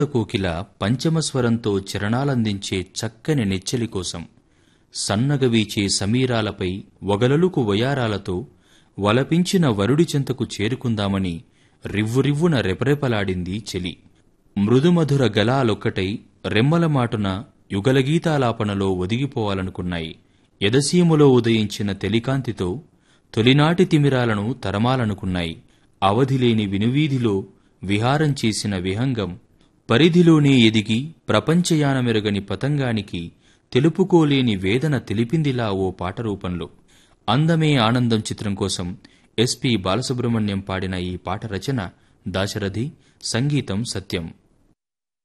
కోకిల పంచమస్వరంతో చరణాలందించే చక్కని నెచ్చెలి కోసం సన్నగ వీచే సమీరాలపై వగలలుకు వయారాలతో వలపించిన వరుడి చెంతకు చేరుకుందామని రివ్వురివ్వున రెపరెపలాడింది చెలి మృదుమధుర గలాలొక్కటై రెమ్మల మాటున యుగలగీతాలాపనలో ఒదిగిపోవాలనుకున్నాయి ఎదసీములో ఉదయించిన తెలికాంతితో తొలినాటి తిమిరాలను తరమాలనుకున్నాయి అవధిలేని వినువీధిలో విహారం చేసిన విహంగం పరిధిలోనే ఎదిగి ప్రపంచయానమెరుగని పతంగానికి తెలుపుకోలేని వేదన తెలిపిందిలా ఓ పాట రూపంలో అందమే ఆనందం చిత్రం కోసం ఎస్పి బాలసుబ్రహ్మణ్యం పాడిన ఈ పాట రచన దాశరథి సంగీతం సత్యం